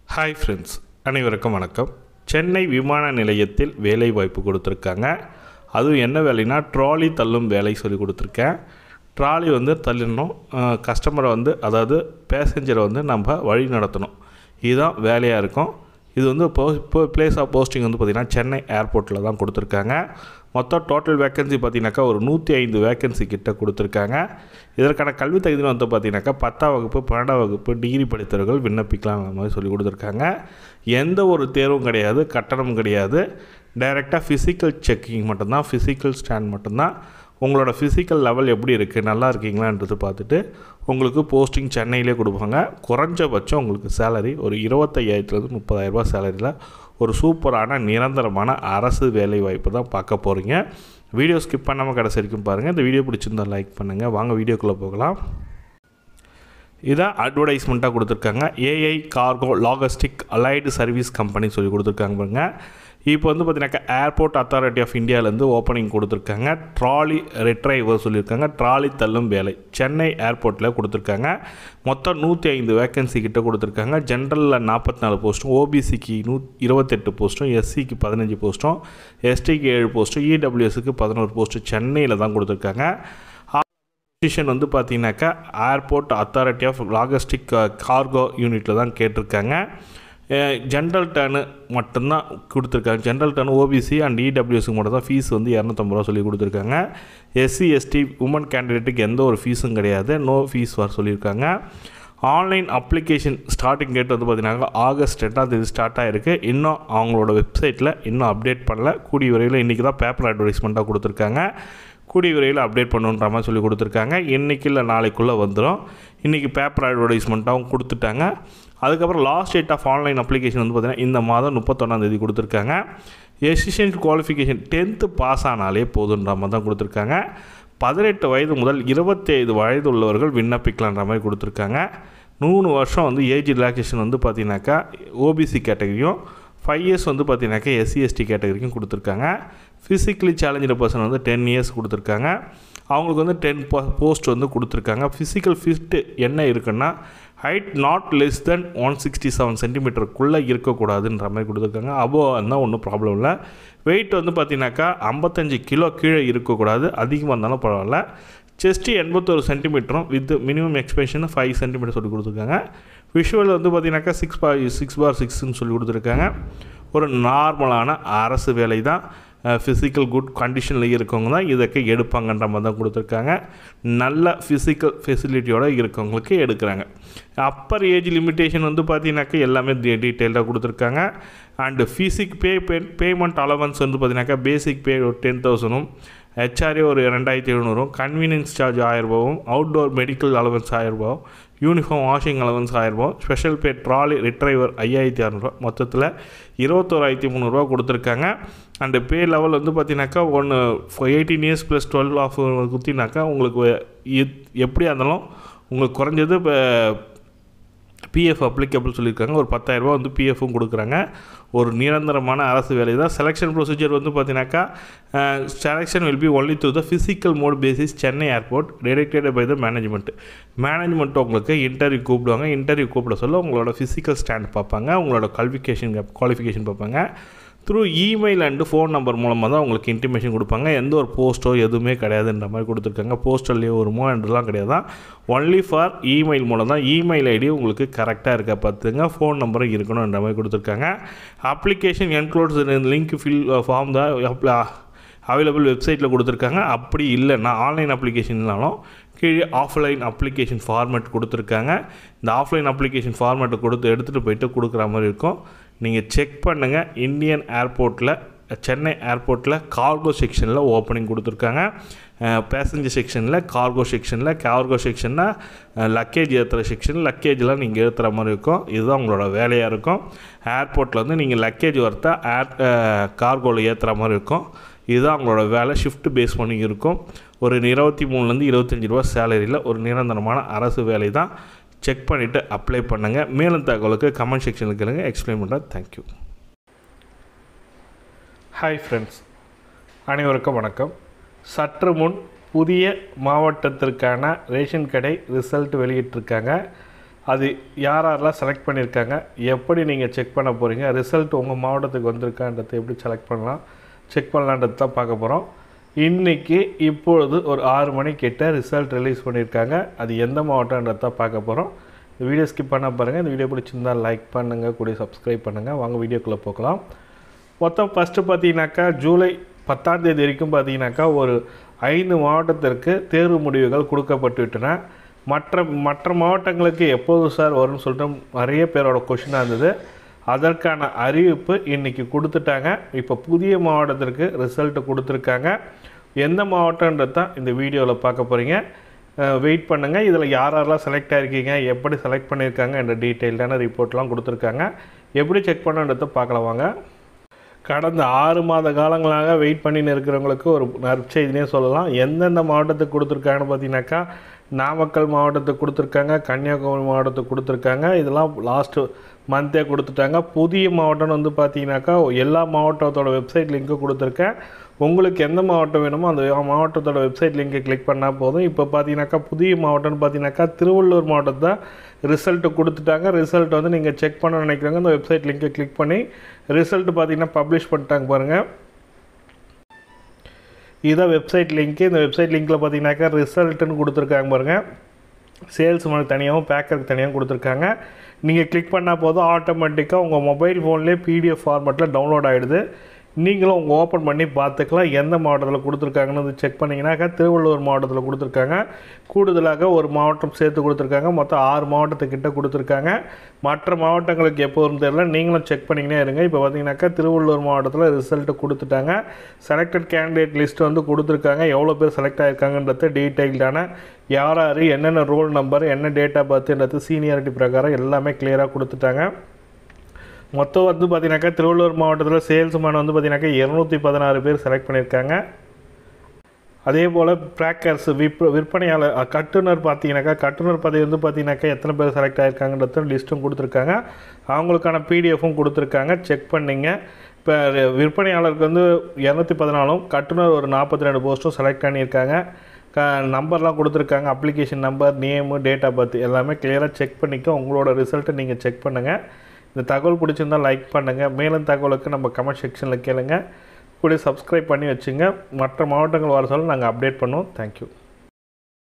hi friends அனைவருக்கும் வணக்கம் சென்னை விமான நிலையத்தில் வேலை வாய்ப்பு கொடுத்துருக்காங்க அதுவும் என்ன வேலைனா ட்ராலி தள்ளும் வேலை சொல்லி கொடுத்துருக்கேன் ட்ராலி வந்து தள்ளணும் கஸ்டமரை வந்து அதாவது பேசஞ்சரை வந்து நம்ம வழி நடத்தணும் இதுதான் வேலையாக இருக்கும் இது வந்து இப்போ இப்போ பிளேஸ் ஆஃப் போஸ்டிங் வந்து பார்த்திங்கன்னா சென்னை ஏர்போர்ட்டில் தான் கொடுத்துருக்காங்க மொத்தம் டோட்டல் வேக்கன்சி பார்த்தீங்கன்னாக்கா ஒரு நூற்றி ஐந்து வேக்கன்சி கிட்ட கொடுத்துருக்காங்க இதற்கான கல்வி தகுதின்னு வந்து பார்த்தீங்கன்னாக்கா பத்தாம் வகுப்பு பன்னெண்டாம் வகுப்பு டிகிரி படித்தவர்கள் விண்ணப்பிக்கலாம் அந்த மாதிரி சொல்லி கொடுத்துருக்காங்க எந்த ஒரு தேர்வும் கிடையாது கட்டணமும் கிடையாது டைரெக்டாக ஃபிசிக்கல் செக்கிங் மட்டும்தான் ஃபிசிக்கல் ஸ்டாண்ட் மட்டும்தான் உங்களோட ஃபிசிக்கல் லெவல் எப்படி இருக்குது நல்லா இருக்கீங்களான்றது பார்த்துட்டு உங்களுக்கு போஸ்டிங் சென்னையிலே கொடுப்பாங்க குறைஞ்சபட்சம் உங்களுக்கு சேலரி ஒரு இருபத்தையாயிரத்துலேருந்து முப்பதாயிரரூபா சேலரியில் ஒரு சூப்பரான நிரந்தரமான அரசு வேலை வாய்ப்பு தான் பார்க்க போகிறீங்க வீடியோ ஸ்கிப் பண்ணாமல் கடைசி வரைக்கும் பாருங்கள் இந்த வீடியோ பிடிச்சிருந்தால் லைக் பண்ணுங்கள் வாங்க வீடியோக்குள்ளே போகலாம் இதான் அட்வர்டைஸ்மெண்ட்டாக கொடுத்துருக்காங்க AI cargo logistic allied service company சொல்லி கொடுத்துருக்காங்க பாருங்க இப்போ வந்து பார்த்தீங்கன்னாக்கா ஏர்போர்ட் அத்தாரிட்டி ஆஃப் இந்தியாவிலேருந்து ஓப்பனிங் கொடுத்துருக்காங்க ட்ராலி ரிட்ரைவர் சொல்லியிருக்காங்க ட்ராலி தள்ளும் வேலை சென்னை ஏர்போர்ட்டில் கொடுத்துருக்காங்க மொத்தம் நூற்றி ஐந்து வேக்கன்சி கிட்ட கொடுத்துருக்காங்க ஜென்ரலில் நாற்பத்தி நாலு போஸ்ட்டும் ஓபிசிக்கு நூ இருபத்தெட்டு போஸ்ட்டும் எஸ்சிக்கு பதினஞ்சு போஸ்ட்டும் எஸ்டிக்கு ஏழு போஸ்ட்டும் இடபிள்யூஎஸ்க்கு பதினோரு போஸ்ட்டு சென்னையில் தான் கொடுத்துருக்காங்க பொசிஷன் வந்து பார்த்தீங்கன்னாக்கா airport authority of logistic cargo யூனிட்டில் தான் கேட்டிருக்காங்க ஜென்ரல் டர்னு மட்டும்தான் கொடுத்துருக்காங்க ஜென்ரல் டர்ன் ஓபிசி அண்ட் இடபிள்யூஎஸ்க்கு மட்டும் தான் ஃபீஸ் வந்து இரநூத்தம்பது ரூபா சொல்லி கொடுத்துருக்காங்க எஸ்சி எஸ்டி உமன் கேண்டிடேட்டுக்கு எந்த ஒரு ஃபீஸும் கிடையாது நோ ஃபீஸ் வர சொல்லியிருக்காங்க ஆன்லைன் அப்ளிகேஷன் ஸ்டார்டிங் டேட் வந்து பார்த்தீங்கன்னா ஆகஸ்ட் எட்டாம் தேதி ஸ்டார்ட் ஆகிருக்கு இன்னும் அவங்களோட வெப்சைட்டில் இன்னும் அப்டேட் பண்ணல கூடிய விரைவில் இன்றைக்கி தான் பேப்பர் அட்வர்டைஸ்மெண்ட்டாக கொடுத்துருக்காங்க கூடிய விரைவில் அப்டேட் பண்ணுன்ற மாதிரி சொல்லி கொடுத்துருக்காங்க இன்றைக்கி இல்லை நாளைக்குள்ளே வந்துடும் இன்றைக்கி பேப்பர் அட்வர்டைஸ்மெண்ட்டாகவும் கொடுத்துட்டாங்க அதுக்கப்புறம் last date of online application வந்து பார்த்திங்கன்னா இந்த மாதம் முப்பத்தொன்னாந்தேதி கொடுத்துருக்காங்க எசிஷியன்ட் குவாலிஃபிகேஷன் டென்த்து பாஸ் ஆனாலே போதுன்ற மாதிரி தான் கொடுத்துருக்காங்க பதினெட்டு வயது முதல் இருபத்தைந்து வயது உள்ளவர்கள் விண்ணப்பிக்கலான்ற மாதிரி கொடுத்துருக்காங்க மூணு வருஷம் வந்து ஏஜ் ரிலாக்ஸேஷன் வந்து பார்த்தீங்கன்னாக்கா ஓபிசி கேட்டகரியும் ஃபைவ் இயர்ஸ் வந்து பார்த்தீங்கன்னாக்கா எஸ்சி எஸ்டி கேட்டகரிக்கும் கொடுத்துருக்காங்க ஃபிசிக்கலி சேலஞ்சு பர்சன் வந்து டென் இயர்ஸ் கொடுத்துருக்காங்க அவங்களுக்கு வந்து டென் போஸ்ட் வந்து கொடுத்துருக்காங்க ஃபிசிக்கல் ஃபிட்டு என்ன இருக்குன்னா height not less than one sixty seven சென்டிமீட்டருக்குள்ளே இருக்கக்கூடாதுன்ற மாதிரி கொடுத்துருக்காங்க அபோ இருந்தால் ஒன்றும் ப்ராப்ளம் இல்லை வெயிட் வந்து பார்த்தீங்கன்னாக்கா ஐம்பத்தஞ்சு கிலோ கீழே இருக்கக்கூடாது அதிகமாக இருந்தாலும் பரவாயில்ல செஸ்ட்டு எண்பத்தொரு சென்டிமீட்டரும் with minimum expansion five centimeter சொல்லி கொடுத்துருக்காங்க விஷுவல் வந்து பார்த்தீங்கன்னாக்கா சிக்ஸ் பார் சிக்ஸ் பார் சிக்ஸ்னு சொல்லி கொடுத்துருக்காங்க ஒரு நார்மலான அரசு வேலை தான் ஃபிசிக்கல் குட் கண்டிஷனில் இருக்கவங்க தான் இதுக்கு எடுப்பாங்கன்ற மாதிரி தான் கொடுத்துருக்காங்க நல்ல ஃபிசிக்கல் ஃபெசிலிட்டியோடு இருக்கவங்களுக்கு எடுக்கிறாங்க அப்பர் ஏஜ் லிமிட்டேஷன் வந்து பார்த்தீங்கன்னாக்கா எல்லாமே டீட்டெயில்டாக கொடுத்துருக்காங்க and physic pay payment allowance வந்து பார்த்தீங்கன்னாக்கா பேசிக் பே ஒரு டென் தௌசண்டும் ஹெச்ஆர்ஏ ஒரு ரெண்டாயிரத்தி எழுநூறும் கன்வீனியன்ஸ் சார்ஜ் ஆயிரரூபாவும் அவுட்டோர் மெடிக்கல் அலவன்ஸ் ஆயிரரூபாவும் யூனிஃபார்ம் வாஷிங் அலவன்ஸ் ஆயிரரூபா ஸ்பெஷல் பே ட்ராலி ரிட்ரைவர் ஐயாயிரத்தி அறநூறுவா மொத்தத்தில் இருபத்தோராயிரத்தி முந்நூறுரூவா கொடுத்துருக்காங்க அண்டு பே லெவல் வந்து பார்த்தீங்கன்னாக்கா ஒன்று eighteen years plus twelve of குத்தினாக்கா உங்களுக்கு எப்படியா இருந்தாலும் உங்களுக்கு குறைஞ்சது இப்போ பிஎஃப் அப்ளிகபிள் சொல்லியிருக்காங்க ஒரு பத்தாயிரரூபா வந்து பிஎஃப்பும் கொடுக்குறாங்க ஒரு நிரந்தரமான அரசு வேலை தான் செலெக்ஷன் ப்ரொசீஜர் வந்து பார்த்தீங்கன்னாக்கா selection will be only through the physical mode basis Chennai airport directed by the management management உங்களுக்கு இன்டர்வியூ கூப்பிடுவாங்க இன்டர்வியூ கூப்பிட சொல்ல உங்களோட ஃபிசிக்கல் ஸ்டாண்ட் பார்ப்பாங்க உங்களோட குவாலிஃபிகேஷன் குவாலிஃபிகேஷன் பார்ப்பாங்க through email and phone number மூலமாக தான் உங்களுக்கு இன்டிமேஷன் கொடுப்பாங்க எந்த ஒரு போஸ்ட்டோ எதுவுமே கிடையாதுன்ற மாதிரி கொடுத்துருக்காங்க போஸ்டல்லையோ ஒரு மூவெண்ட்லாம் கிடையாது தான் ஒன்லி ஃபார் இமெயில் மூலம் தான் இமெயில் ஐடி உங்களுக்கு கரெக்டாக இருக்க பார்த்துங்க ஃபோன் நம்பரும் இருக்கணுன்ற மாதிரி கொடுத்துருக்காங்க application enclosed link fill form தான் அவைலபிள் வெப்சைட்டில் கொடுத்துருக்காங்க அப்படி இல்லைன்னா ஆன்லைன் அப்ளிகேஷன்னாலும் கீழே ஆஃப்லைன் அப்ளிகேஷன் ஃபார்மேட் கொடுத்துருக்காங்க இந்த ஆஃப்லைன் அப்ளிகேஷன் ஃபார்மேட்டை கொடுத்து எடுத்துகிட்டு போயிட்டு கொடுக்குற மாதிரி இருக்கும் நீங்கள் செக் பண்ணுங்கள் இந்தியன் ஏர்போர்ட்டில் சென்னை ஏர்போர்ட்டில் கார்கோ செக்ஷனில் ஓப்பனிங் கொடுத்துருக்காங்க பேசஞ்சர் செக்ஷனில் கார்கோ செக்ஷனில் கார்கோ செக்ஷன்னா லக்கேஜ் ஏற்றுற செக்ஷன் லக்கேஜ்லாம் நீங்கள் ஏற்றுற மாதிரி இருக்கும் இதுதான் உங்களோட வேலையாக இருக்கும் ஏர்போர்ட்டில் வந்து நீங்கள் லக்கேஜ் வரத்தா ஏர் கார்கோவில் ஏற்றுற மாதிரி இருக்கும் இதுதான் அவங்களோட வேலை ஷிஃப்ட் பேஸ் பண்ணி இருக்கும் ஒரு இருபத்தி மூணுலேருந்து இருபத்தஞ்சி ரூபா சேலரியில் ஒரு நிரந்தரமான அரசு வேலை தான் செக் பண்ணிவிட்டு அப்ளை பண்ணுங்கள் மேலும் தகவலுக்கு கமெண்ட் செக்ஷனில் கேளுங்க எக்ஸ்பிளைன் பண்ணுறேன் தேங்க்யூ ஹாய் ஃப்ரெண்ட்ஸ் அனைவருக்கும் வணக்கம் சற்று முன் புதிய மாவட்டத்திற்கான ரேஷன் கடை ரிசல்ட் வெளியிட்டிருக்காங்க அது யார் யாரெல்லாம் செலக்ட் பண்ணியிருக்காங்க எப்படி நீங்கள் செக் பண்ண போகிறீங்க ரிசல்ட் உங்கள் மாவட்டத்துக்கு வந்திருக்கான்றதை எப்படி செலக்ட் பண்ணலாம் செக் பண்ணலான்றது தான் பார்க்க போகிறோம் இன்றைக்கி இப்பொழுது ஒரு ஆறு மணிக்கிட்ட ரிசல்ட் ரிலீஸ் பண்ணியிருக்காங்க அது எந்த மாவட்டன்றது தான் பார்க்க போகிறோம் இந்த வீடியோ ஸ்கிப் பண்ண பாருங்கள் இந்த வீடியோ பிடிச்சிருந்தா லைக் பண்ணுங்கள் கூட சப்ஸ்கிரைப் பண்ணுங்கள் வாங்க வீடியோக்குள்ளே போகலாம் மொத்தம் ஃபஸ்ட்டு பார்த்தீங்கன்னாக்கா ஜூலை பத்தாம் தேதி வரைக்கும் பார்த்தீங்கன்னாக்கா ஒரு ஐந்து மாவட்டத்திற்கு தேர்வு முடிவுகள் கொடுக்கப்பட்டு விட்டன மற்ற மற்ற மாவட்டங்களுக்கு எப்போது சார் வரும்னு சொல்லிட்டு நிறைய பேரோட கொஷினாக இருந்தது அதற்கான அறிவிப்பு இன்றைக்கி கொடுத்துட்டாங்க இப்போ புதிய மாவட்டத்திற்கு ரிசல்ட்டு கொடுத்துருக்காங்க எந்த மாவட்டன்றது தான் இந்த வீடியோவில் பார்க்க போகிறீங்க வெயிட் பண்ணுங்கள் இதில் யார் யாரெல்லாம் செலக்ட் ஆகிருக்கீங்க எப்படி செலக்ட் பண்ணியிருக்காங்க என்ற டீட்டெயில்டான ரிப்போர்ட்லாம் கொடுத்துருக்காங்க எப்படி செக் பண்ணுன்றதை பார்க்கலாம் வாங்க கடந்த ஆறு மாத காலங்களாக வெயிட் பண்ணின்னு இருக்கிறவங்களுக்கு ஒரு நற்செய்தினே சொல்லலாம் எந்தெந்த மாவட்டத்துக்கு கொடுத்துருக்காங்கன்னு பார்த்தீங்கன்னாக்கா நாமக்கல் மாவட்டத்துக்கு கொடுத்துருக்காங்க கன்னியாகுமரி மாவட்டத்துக்கு கொடுத்துருக்காங்க இதெல்லாம் லாஸ்ட்டு மந்தே கொடுத்துட்டாங்க புதிய மாவட்டம்னு வந்து பார்த்தீங்கன்னாக்கா எல்லா மாவட்டத்தோட வெப்சைட் லிங்க்கும் கொடுத்துருக்கேன் உங்களுக்கு எந்த மாவட்டம் வேணுமோ அந்த மாவட்டத்தோட வெப்சைட் லிங்கை கிளிக் பண்ணால் போதும் இப்போ பார்த்தீங்கன்னாக்கா புதிய மாவட்டம்னு பார்த்தீங்கன்னாக்கா திருவள்ளூர் மாவட்டத்தை ரிசல்ட்டு கொடுத்துட்டாங்க ரிசல்ட் வந்து நீங்கள் செக் பண்ண நினைக்கிறவங்க இந்த வெப்சைட் லிங்கை கிளிக் பண்ணி ரிசல்ட் பார்த்தீங்கன்னா பப்ளிஷ் பண்ணிட்டாங்க பாருங்கள் இதான் வெப்சைட் லிங்க்கு இந்த வெப்சைட் லிங்க்கில் பார்த்தீங்கன்னாக்கா ரிசல்ட்டுன்னு கொடுத்துருக்காங்க பாருங்கள் சேல்ஸ் மனுக்கு தனியாகவும் பேக்கருக்கு தனியாகவும் கொடுத்துருக்காங்க நீங்கள் கிளிக் பண்ணால் போதும் ஆட்டோமேட்டிக்காக உங்கள் மொபைல் ஃபோன்லேயே பிடிஎஃப் ஃபார்மெட்டில் டவுன்லோட் ஆகிடுது நீங்களும் உங்கள் ஓப்பன் பண்ணி பார்த்துக்கலாம் எந்த மாவட்டத்தில் கொடுத்துருக்காங்கன்னு வந்து செக் பண்ணிங்கனாக்கா திருவள்ளூர் மாவட்டத்தில் கொடுத்துருக்காங்க கூடுதலாக ஒரு மாவட்டம் சேர்த்து கொடுத்துருக்காங்க மொத்தம் ஆறு மாவட்டத்துக்கிட்ட கொடுத்துருக்காங்க மற்ற மாவட்டங்களுக்கு எப்போ வரும் தெரியல நீங்களும் செக் பண்ணிக்கினே இருங்க இப்போ பார்த்தீங்கன்னாக்கா திருவள்ளூர் மாவட்டத்தில் ரிசல்ட்டு கொடுத்துட்டாங்க செலக்டட் கேண்டிடேட் லிஸ்ட் வந்து கொடுத்துருக்காங்க எவ்வளோ பேர் செலக்ட் ஆகிருக்காங்கன்றது டீட்டெயில்டான யார் யார் என்னென்ன ரோல் நம்பர் என்ன டேட் ஆஃப் பர்த்ன்றது சீனியாரிட்டி பிரகாரம் எல்லாமே கிளியராக கொடுத்துட்டாங்க மொத்தம் வந்து பார்த்தீங்கன்னாக்கா திருவள்ளூர் மாவட்டத்தில் சேல்ஸ்மேன் வந்து பார்த்தீங்கன்னாக்கா இரநூத்தி பதினாறு பேர் செலக்ட் பண்ணியிருக்காங்க அதே போல் ப்ராக்கர்ஸ் விப் விற்பனையாளர் அஹ், கட்டுனர் பார்த்தீங்கன்னாக்கா கட்டுனர் பதவி வந்து பார்த்தீங்கன்னாக்கா எத்தனை பேர் செலக்ட் ஆகிருக்காங்கன்றது லிஸ்ட்டும் கொடுத்துருக்காங்க அவங்களுக்கான பிடிஎஃப்பும் கொடுத்துருக்காங்க செக் பண்ணிங்க இப்போ விற்பனையாளருக்கு வந்து இரநூத்தி பதினாலும் கட்டுனர் ஒரு நாற்பத்தி ரெண்டு போஸ்ட்டும் செலக்ட் பண்ணியிருக்காங்க க நம்பர்லாம் கொடுத்துருக்காங்க application number name date of birth எல்லாமே கிளியராக செக் பண்ணிக்க உங்களோட ரிசல்ட்டை நீங்கள் செக் பண்ணுங்கள் இந்த தகவல் பிடிச்சிருந்தால் லைக் பண்ணுங்கள் மேலும் தகவலுக்கு நம்ம கமெண்ட் செக்ஷனில் கேளுங்க கூட சப்ஸ்கிரைப் பண்ணி வச்சுங்க மற்ற மாவட்டங்கள் வர சொல்ல நாங்கள் அப்டேட் பண்ணுவோம் தேங்க்யூ